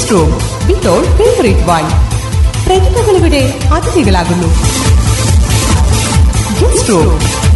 Guest room with all favourite wine പ്രതിഭകളിവിടെ അതിഥികളാകുന്നു guest room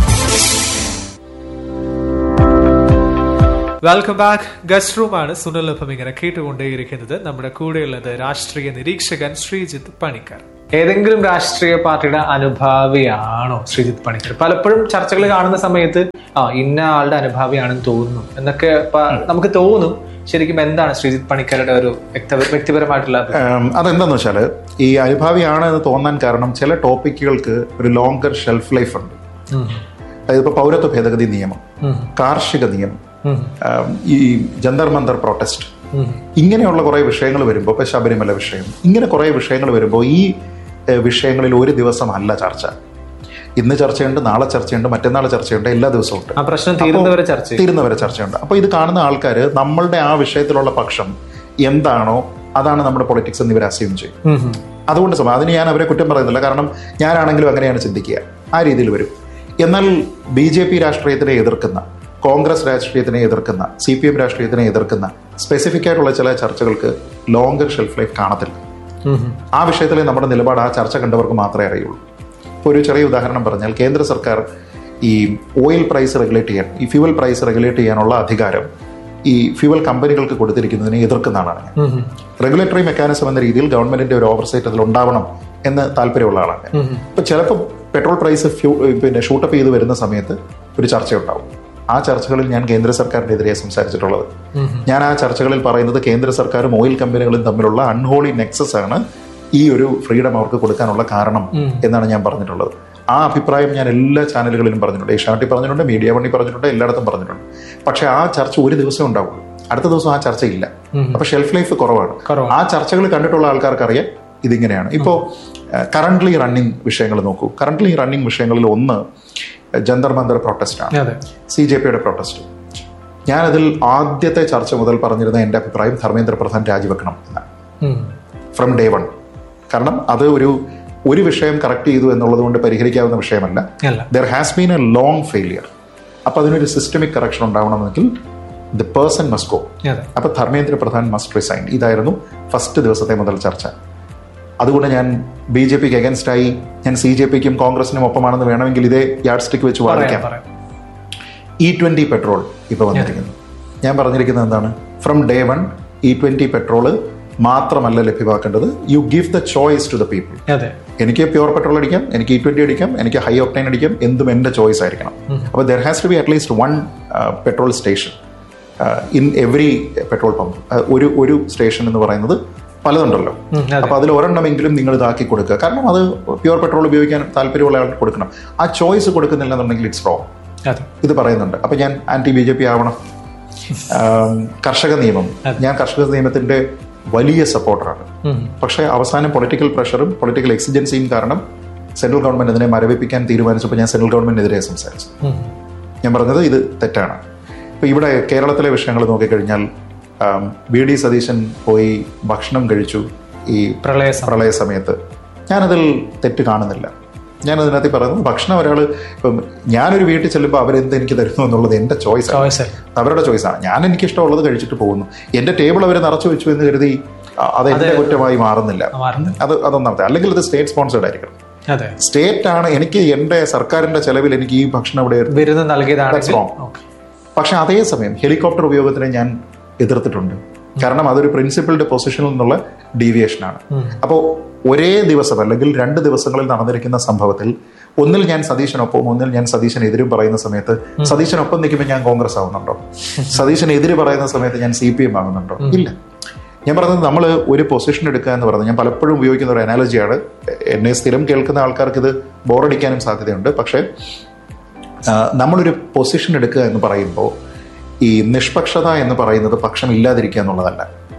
welcome back guest റൂമാണ് സുനിലൊപ്പം ഇങ്ങനെ കേട്ടുകൊണ്ടേയിരിക്കുന്നത് നമ്മുടെ കൂടെയുള്ളത് രാഷ്ട്രീയ നിരീക്ഷകൻ ശ്രീജിത്ത് പണിക്കർ ഏതെങ്കിലും രാഷ്ട്രീയ പാർട്ടിയുടെ അനുഭാവിയാണോ ശ്രീജിത്ത് പണിക്കർ പലപ്പോഴും ചർച്ചകൾ കാണുന്ന സമയത്ത് ആ ഇന്ന ആളുടെ അനുഭാവിയാണെന്ന് തോന്നുന്നു എന്നൊക്കെ പ- നമുക്ക് തോന്നും ശരിക്കും എന്താണ് ശ്രീജിത്ത് പണിക്കരുടെ ഒരു വ്യക്ത- വ്യക്തിപരമായിട്ടുള്ള അഭിപ്രായം? ഉം, അതെന്താന്ന് വെച്ചാൽ ഈ അനുഭാവിയാണ് എന്ന് തോന്നാൻ കാരണം ചില ടോപ്പിക്കുകൾക്ക് ഒരു ലോങ്കർ ഷെൽഫ് ലൈഫ് ഉണ്ട് ഉം. അതായത് ഇപ്പോൾ പൗരത്വ ഭേദഗതി നിയമം ഉം. കാർഷിക നിയമം ഉം. ഉം, ഈ ജന്തർ മന്ദർ പ്രൊട്ടസ്റ്റ് ഉം. ഇങ്ങനെയുള്ള കുറേ വിഷയങ്ങൾ വരുമ്പോൾ ഇപ്പോൾ ശബരിമല വിഷയം ഇങ്ങനെ കുറേ വിഷയങ്ങൾ വരുമ്പോൾ ഈ ഏഹ്, വിഷയങ്ങളിൽ ഒരു ദിവസമല്ല ചർച്ച ഇന്ന് ചർച്ചയുണ്ട് നാളെ ചർച്ചയുണ്ട് മറ്റന്നാൾ ചർച്ചയുണ്ട് എല്ലാ ദിവസവും ഉണ്ട് ആ പ്രശ്നം തീരുന്നവരെ ചർച്ച ചെയ്യും തീരുന്നവരെ ചർച്ചയുണ്ട് അപ്പോൾ ഇത് കാണുന്ന ആൾക്കാർ നമ്മളുടെ ആ വിഷയത്തിലുള്ള പക്ഷം എന്താണോ അതാണ് നമ്മുടെ പൊളിറ്റിക്സ് എന്ന് ഇവർ അസ്യൂം ചെയ്യും ഉം. ഉം. അതുകൊണ്ട് സമയം അതിന് ഞാൻ അവരെ കുറ്റം പറയുന്നില്ല കാരണം ഞാനാണെങ്കിലും അങ്ങനെയാണ് ചിന്തിക്കുക ആ രീതിയിൽ വരും എന്നാൽ ബി ജെ പി രാഷ്ട്രീയത്തിനെ എതിർക്കുന്ന കോൺഗ്രസ് രാഷ്ട്രീയത്തിനെ എതിർക്കുന്ന സി പി എം രാഷ്ട്രീയത്തിനെ എതിർക്കുന്ന സ്പെസിഫിക് ആയിട്ടുള്ള ചില ചർച്ചകൾക്ക് ലോങ്കർ ഷെൽഫ് ലൈഫ് കാണത്തില്ല ഉം. ഉം. ആ വിഷയത്തിൽ നമ്മുടെ നിലപാട് ആ ചർച്ച കണ്ടവർക്ക് മാത്രമേ അറിയുള്ളൂ ഇപ്പോൾ ഒരു ചെറിയ ഉദാഹരണം പറഞ്ഞാൽ കേന്ദ്ര സർക്കാർ ഈ ഓയിൽ പ്രൈസ് റെഗുലേറ്റ് ചെയ്യാൻ ഈ ഫ്യൂവൽ പ്രൈസ് റെഗുലേറ്റ് ചെയ്യാനുള്ള അധികാരം ഈ ഫ്യൂവൽ കമ്പനികൾക്ക് കൊടുത്തിരിക്കുന്നതിനെ എതിർക്കുന്ന ആളാണ് ഞാൻ ഉം. ഉം. റെഗുലേറ്ററി മെക്കാനിസം എന്ന രീതിയിൽ ഗവൺമെന്റിന്റെ ഒരു ഓവർസൈറ്റ് അതിൽ ഉണ്ടാവണം എന്ന് താല്പര്യമുള്ള ആളാണ് ഉം. ഉം. ഇപ്പൊ ചിലപ്പോൾ പെട്രോൾ പ്രൈസ് ഫ്യൂ- പിന്നെ ഷൂട്ടപ്പ് ചെയ്ത് വരുന്ന സമയത്ത് ഒരു ചർച്ചയുണ്ടാവും ആ ചർച്ചകളിൽ ഞാൻ കേന്ദ്ര സർക്കാരിനെതിരെ സംസാരിച്ചിട്ടുള്ളത് ഉം. ഞാൻ ആ ചർച്ചകളിൽ പറയുന്നത് കേന്ദ്ര സർക്കാരും ഓയിൽ കമ്പനികളും തമ്മിലുള്ള അൺഹോളി നെക്സസ് ആണ് ഈ ഒരു ഫ്രീഡം അവർക്ക് കൊടുക്കാനുള്ള കാരണം എന്നാണ് ഞാൻ പറഞ്ഞിട്ടുള്ളത് ആ അഭിപ്രായം ഞാൻ എല്ലാ ചാനലുകളിലും പറഞ്ഞിട്ടുണ്ട് ഏഷ്യാനെറ്റിൽ പറഞ്ഞിട്ടുണ്ട് മീഡിയ വണ്ണി പറഞ്ഞിട്ടുണ്ട് എല്ലായിടത്തും പറഞ്ഞിട്ടുണ്ട് പക്ഷെ ആ ചർച്ച ഒരു ദിവസം ഉണ്ടാവുള്ളൂ അടുത്ത ദിവസം ആ ചർച്ച ഇല്ല അപ്പൊ ഷെൽഫ് ലൈഫ് കുറവാണ് കുറവാണ്. ആ ചർച്ചകൾ കണ്ടിട്ടുള്ള ആൾക്കാർക്ക് അറിയാം ഇതിങ്ങനെയാണ് ഇപ്പോൾ കറന്റ്ലി റണ്ണിങ് വിഷയങ്ങൾ നോക്കൂ കറന്റ്ലി റണ്ണിങ് വിഷയങ്ങളിൽ ഒന്ന് ജന്തർ മന്ദർ പ്രൊട്ടസ്റ്റ് ആണ് അതെ സി ജെ പിയുടെ പ്രൊട്ടസ്റ്റ് ഞാനതിൽ ആദ്യത്തെ ചർച്ച മുതൽ പറഞ്ഞിരുന്ന എൻ്റെ അഭിപ്രായം ധർമ്മേന്ദ്ര പ്രധാൻ രാജിവെക്കണം എന്നാണ് ഉം. ഫ്രം ഡേ വൺ കാരണം അത് ഒരു ഒരു വിഷയം കറക്റ്റ് ചെയ്തു എന്നുള്ളത് കൊണ്ട് പരിഹരിക്കാവുന്ന വിഷയമല്ല അല്ല there has been a long failure അപ്പൊ അതിനൊരു സിസ്റ്റമിക് കറക്ഷൻ ഉണ്ടാവണമെങ്കിൽ ദ പേഴ്സൺ മസ്റ്റ് ഗോ അതെ അപ്പൊ ധർമ്മേന്ദ്ര പ്രധാൻ മസ്റ്റ് റിസൈൻ ഇതായിരുന്നു ഫസ്റ്റ് ദിവസത്തെ മുതൽ ചർച്ച അതുകൊണ്ട് ഞാൻ ബി ജെ പിക്ക് അഗൻസ്റ്റ് ആയി ഞാൻ സി ജെ പിക്കും കോൺഗ്രസിനും ഒപ്പമാണെന്ന് വേണമെങ്കിൽ ഇതേ യാഡ് സ്റ്റിക്ക് വെച്ച് പറയാം വാദിക്കാം പറയാം ഇ ട്വന്റി പെട്രോൾ ഇപ്പൊ വന്നിരിക്കുന്നു ഞാൻ പറഞ്ഞിരിക്കുന്നത് എന്താണ് from day one E twenty petrol മാത്രമല്ല ലഭ്യമാക്കേണ്ടത് you give the choice to the people അതെ എനിക്ക് പ്യുവർ പെട്രോൾ അടിക്കാം എനിക്ക് ഇ ട്വന്റി അടിക്കാം എനിക്ക് ഹൈ ഓക്ടൈൻ അടിക്കാം എന്തും എന്റെ ചോയ്സ് ആയിരിക്കണം അപ്പോൾ there has to be at least one petrol station in every petrol pump ഒരു ഒരു സ്റ്റേഷൻ എന്ന് പറയുന്നത് പലതുണ്ടല്ലോ ഉം, അതെ. അപ്പൊ അതിൽ ഒരെണ്ണമെങ്കിലും നിങ്ങൾ ഇതാക്കി കൊടുക്കുക കാരണം അത് പ്യുവർ പെട്രോൾ ഉപയോഗിക്കാൻ താല്പര്യമുള്ള ആൾക്ക് കൊടുക്കണം ആ ചോയ്സ് കൊടുക്കുന്നില്ല എന്നുണ്ടെങ്കിൽ ഇറ്റ്സ് റോങ് അതെ ഇത് പറയുന്നുണ്ട് അപ്പൊ ഞാൻ ആന്റി ബി ജെ പി ആവണം ആം, കർഷക നിയമം ഞാൻ കർഷക നിയമത്തിന്റെ വലിയ സപ്പോർട്ടറാണ് ഉം. പക്ഷേ അവസാനം പൊളിറ്റിക്കൽ പ്രഷറും പൊളിറ്റിക്കൽ എക്സിജൻസിയും കാരണം സെൻട്രൽ ഗവൺമെന്റ് അതിനെ മരവിപ്പിക്കാൻ തീരുമാനിച്ചപ്പോൾ ഞാൻ സെൻട്രൽ ഗവൺമെന്റിനെതിരെ സംസാരിച്ചു ഉം. ഞാൻ പറഞ്ഞത് ഇത് തെറ്റാണ് ഇപ്പൊ ഇവിടെ കേരളത്തിലെ വിഷയങ്ങൾ നോക്കിക്കഴിഞ്ഞാൽ ആം, വി ഡി സതീശൻ പോയി ഭക്ഷണം കഴിച്ചു ഈ പ്രളയ സമയം പ്രളയ സമയത്ത് ഞാനതിൽ തെറ്റ് കാണുന്നില്ല ഞാൻ അതിനകത്ത് പറയുന്നത് ഭക്ഷണം ഒരാൾ ഇപ്പം ഞാനൊരു വീട്ടിൽ ചെല്ലുമ്പോൾ അവരെന്ത് എനിക്ക് തരുന്നു എന്നുള്ളത് എൻ്റെ ചോയ്സ് ചോയ്സ് അല്ല അവരുടെ ചോയ്സാണ് ഞാൻ എനിക്ക് ഇഷ്ടമുള്ളത് കഴിച്ചിട്ട് പോകുന്നു എൻ്റെ ടേബിൾ അവർ നിറച്ചു വെച്ചു എന്ന് കരുതി അ- അത് എൻ്റെ കുറ്റമായി മാറുന്നില്ല മാറുന്നു അത് അതൊന്നാമത്തെ അല്ലെങ്കിൽ ഇത് സ്റ്റേറ്റ് സ്പോൺസേഡ് ആയിരിക്കണം അതെ സ്റ്റേറ്റ് ആണ് എനിക്ക് എൻ്റെ സർക്കാരിന്റെ ചെലവിൽ എനിക്ക് ഈ ഭക്ഷണം ഇവിടെ വിരുന്ന് നൽകിയതാണെങ്കിൽ wrong. പക്ഷെ അതേസമയം ഹെലികോപ്റ്റർ ഉപയോഗത്തിനെ ഞാൻ എതിർത്തിട്ടുണ്ട് കാരണം അതൊരു പ്രിൻസിപ്പിൾഡ് പൊസിഷനിൽ നിന്നുള്ള ഡീവിയേഷനാണ് അപ്പോൾ ഒരേ ദിവസം അല്ലെങ്കിൽ രണ്ട് ദിവസങ്ങളിൽ നടന്നിരിക്കുന്ന സംഭവത്തിൽ ഒന്നിൽ ഞാൻ സതീശനൊപ്പം ഒന്നിൽ ഞാൻ സതീശനെതിരും പറയുന്ന സമയത്ത് സതീശനൊപ്പം നിൽക്കുമ്പോൾ ഞാൻ കോൺഗ്രസ് ആവുന്നുണ്ടോ സതീശനെതിര് പറയുന്ന സമയത്ത് ഞാൻ സി പി എം ആകുന്നുണ്ടോ ഇല്ല ഞാൻ പറഞ്ഞത് നമ്മൾ ഒരു പൊസിഷൻ എടുക്കുക എന്ന് പറഞ്ഞത് ഞാൻ പലപ്പോഴും ഉപയോഗിക്കുന്ന ഒരു അനാലജിയാണ് എന്നെ സ്ഥിരം കേൾക്കുന്ന ആൾക്കാർക്ക് ഇത് ബോറടിക്കാനും സാധ്യതയുണ്ട് പക്ഷേ ആ, നമ്മളൊരു പൊസിഷൻ എടുക്കുക എന്ന് പറയുമ്പോൾ ഈ നിഷ്പക്ഷത എന്ന് പറയുന്നത് പക്ഷം ഇല്ലാതിരിക്കുക എന്നുള്ളതല്ല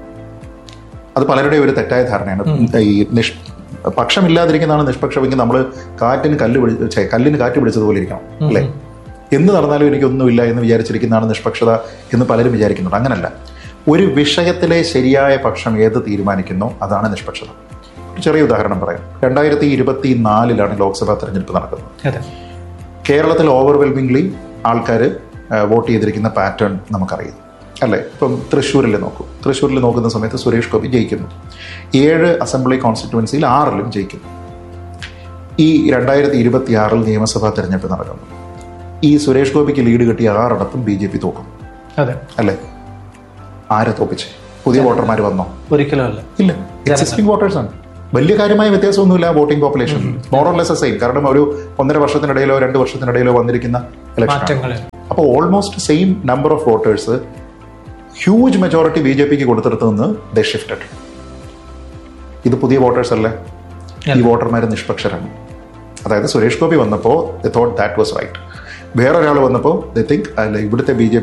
അത് പലരുടെയും ഒരു തെറ്റായ ധാരണയാണ് ഈ നിഷ് പക്ഷമില്ലാതിരിക്കുന്നതാണ് നിഷ്പക്ഷമെങ്കിൽ നമ്മൾ കാറ്റിന് കല്ല് പിടി ഛെ, കല്ലിന് കാറ്റ് പിടിച്ചതുപോലെ ഇരിക്കണം അല്ലേ എന്ത് നടന്നാലും എനിക്കൊന്നുമില്ല എന്ന് വിചാരിച്ചിരിക്കുന്നതാണ് നിഷ്പക്ഷത എന്ന് പലരും വിചാരിക്കുന്നുണ്ട് അങ്ങനല്ല ഒരു വിഷയത്തിലെ ശരിയായ പക്ഷം ഏത് തീരുമാനിക്കുന്നോ അതാണ് നിഷ്പക്ഷത ഒരു ചെറിയ ഉദാഹരണം പറയാം രണ്ടായിരത്തി ഇരുപത്തി നാലിലാണ് ലോക്സഭാ തെരഞ്ഞെടുപ്പ് നടക്കുന്നത് അതെ കേരളത്തിൽ ഓവർവെൽമിംഗ്ലി ആൾക്കാർ വോട്ട് ചെയ്തിരിക്കുന്ന പാറ്റേൺ നമുക്കറിയാം അല്ലേ ഇപ്പം തൃശ്ശൂരിൽ നോക്കൂ തൃശ്ശൂരിൽ നോക്കുന്ന സമയത്ത് സുരേഷ് ഗോപി ജയിക്കുന്നു ഏഴ് അസംബ്ലി കോൺസ്റ്റിറ്റ്യുവൻസിയിൽ ആറിലും ജയിക്കുന്നു ഈ രണ്ടായിരത്തി ഇരുപത്തി ആറിൽ നിയമസഭാ തെരഞ്ഞെടുപ്പ് നടക്കുന്നു ഈ സുരേഷ് ഗോപിക്ക് ലീഡ് കിട്ടിയ ആറിടത്തും ബി ജെ പി തോക്കും അതെ അല്ലേ ആരെ തോപ്പിച്ച് പുതിയ വോട്ടർമാർ വന്നോ ഒരിക്കലും അല്ല ഇല്ല എക്സിസ്റ്റിംഗ് വോട്ടേഴ്സ് ആണ് വലിയ കാര്യമായ വ്യത്യാസമൊന്നുമില്ല വോട്ടിംഗ് പോപ്പുലേഷനിൽ മോറോലെസ് സെയിം കാരണം ഒരു ഒന്നര വർഷത്തിനിടയിലോ രണ്ട് വർഷത്തിനിടയിലോ വന്നിരിക്കുന്ന ഇലക്ഷൻ മാറ്റങ്ങളിൽ അപ്പോൾ almost same number of voters huge majority B J പിക്ക് കൊടുത്തിടത്ത് നിന്ന് ദ ഷിഫ്റ്റഡ് ഇത് പുതിയ വോട്ടേഴ്സ് അല്ലേ ഈ വോട്ടർമാർ നിഷ്പക്ഷരാണ് അതായത് സുരേഷ് ഗോപി വന്നപ്പോൾ തോട്ട് ദാറ്റ് വാസ് റൈറ്റ് വേറൊരാൾ വന്നപ്പോൾ ദ തിങ്ക് അല്ല ഇവിടുത്തെ ബി ജെ